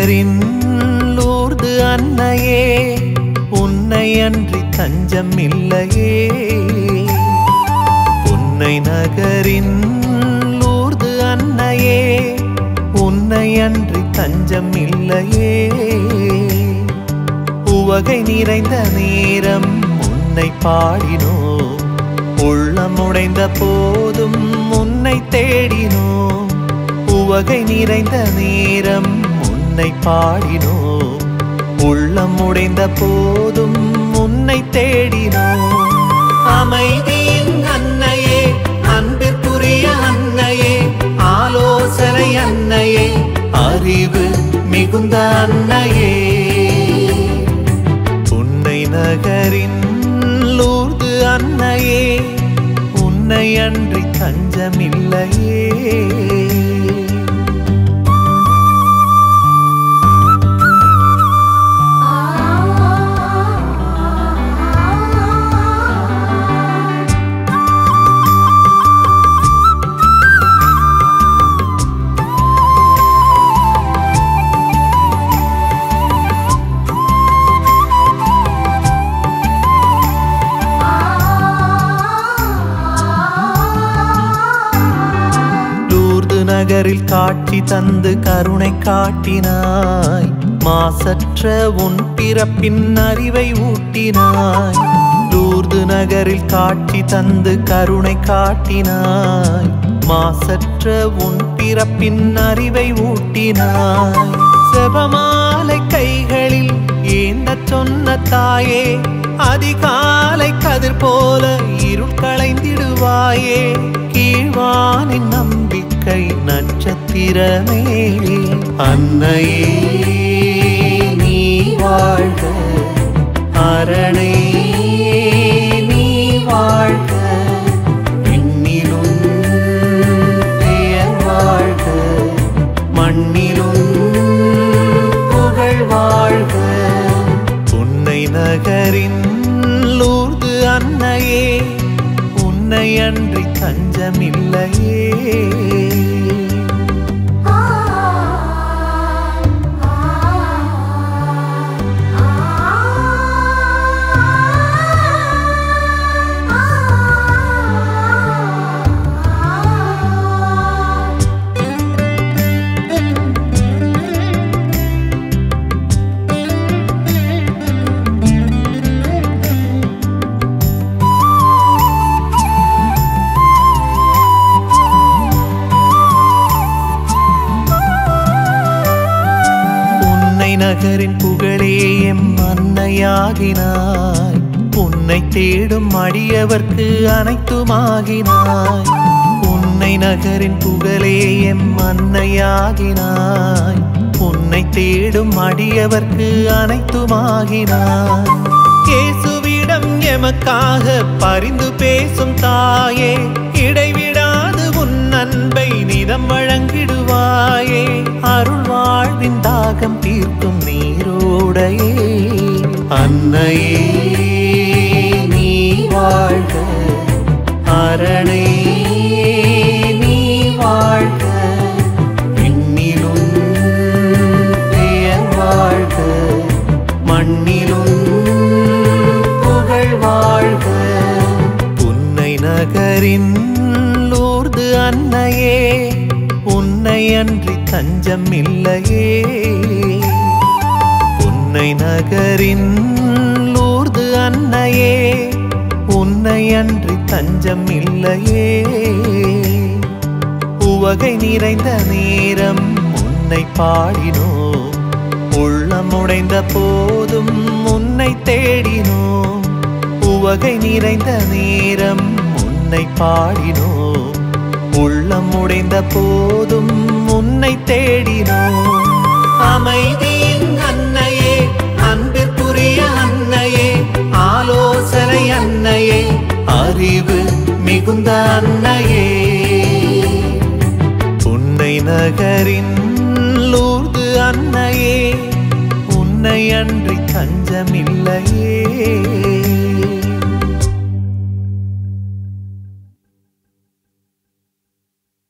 நகரின் லூர்து அன்னையே உன்னை அன்றி தஞ்சம் இல்லையே உன்னை நகரின் லூர்து அன்னையே உன்னை அன்றி தஞ்சம் இல்லையே உவகை நிறைந்த நேரம் உன்னை பாடினோம் உள்ளம் உடைந்த போதும் உன்னை தேடினோம் உவகை நிறைந்த நேரம் உன்னை பாடினோம் உள்ளம் உடைந்த போதும் உன்னை தேடினோம் அமைதியின் அன்னையே அன்பிற்குரிய அன்னையே ஆலோசனை அன்னையே அறிவு மிகுந்த அன்னையே உன்னை நகரின் லூர்து அன்னையே உன்னை அன்றி தஞ்சமில்லையே லூர்து நகரில் காட்சி தந்து கருணை காட்டினாய் மாசற்ற உன் பிறப்பின் அறிவை ஊட்டினாய் லூர்து நகரில் காட்சி தந்து கருணை காட்டினாய் மாசற்ற உன் பிறப்பின் அறிவை ஊட்டினாய் செபமாலை கைகளில் ஏந்த சொன்ன தாயே அதிகாலை கதிர் போல இருள் களைந்திடுவாயே கீழ்வானின் நம்பிக்கை நட்சத்திரமே அன்னையே நீ வாழ்க அரணே நீ வாழ்க விண்ணிலும் பெயர் வாழ்க மண்ணிலும் புகழ் வாழ்க உன்னை நகரின் லூர்து அன்னையே உன்னை அன்றி தஞ்சமில்லையே உன்னை நகரின் புகழே எம் அன்னையாகினாய் உன்னை தேடும் அடியவர்க்கு அனைத்துமாகினாய் உன்னை நகரின் புகழே எம் அன்னையாகினாய் உன்னை தேடும் அடியவர்க்கு அனைத்துமாகினாய் இயேசுவிடம் எமக்காக பரிந்து பேசும் தாயே இடைவிடாது உன் அன்பை நிதம் வழங்கிடுவாயே அருள் வாழ்வின் தாகம் தீர்க்கும் நீரோடையே அன்னையே நீ வாழ்க அரணே நீ வாழ்க விண்ணிலும் பெயர் வாழ்க மண்ணிலும் புகழ் வாழ்க உன்னை நகரின் லூர்து அன்னையே உன்னை அன்றி தஞ்சம் இல்லையே உன்னை நகரின் லூர்து அன்னையே உன்னை அன்றி தஞ்சம் இல்லையே உவகை நிறைந்த நேரம் உன்னை பாடினோம் உள்ளம் உடைந்த போதும் உன்னை தேடினோம் உவகை நிறைந்த நேரம் உன்னை பாடினோம் உள்ளம் உடைந்த போதும் உன்னை தேடினோம் அமைதியின் அன்னையே அன்பிற்குரிய அன்னையே ஆலோசனை அன்னையே அறிவு மிகுந்த அன்னையே உன்னை நகரின் லூர்து அன்னையே உன்னை அன்றி தஞ்சமில்லையே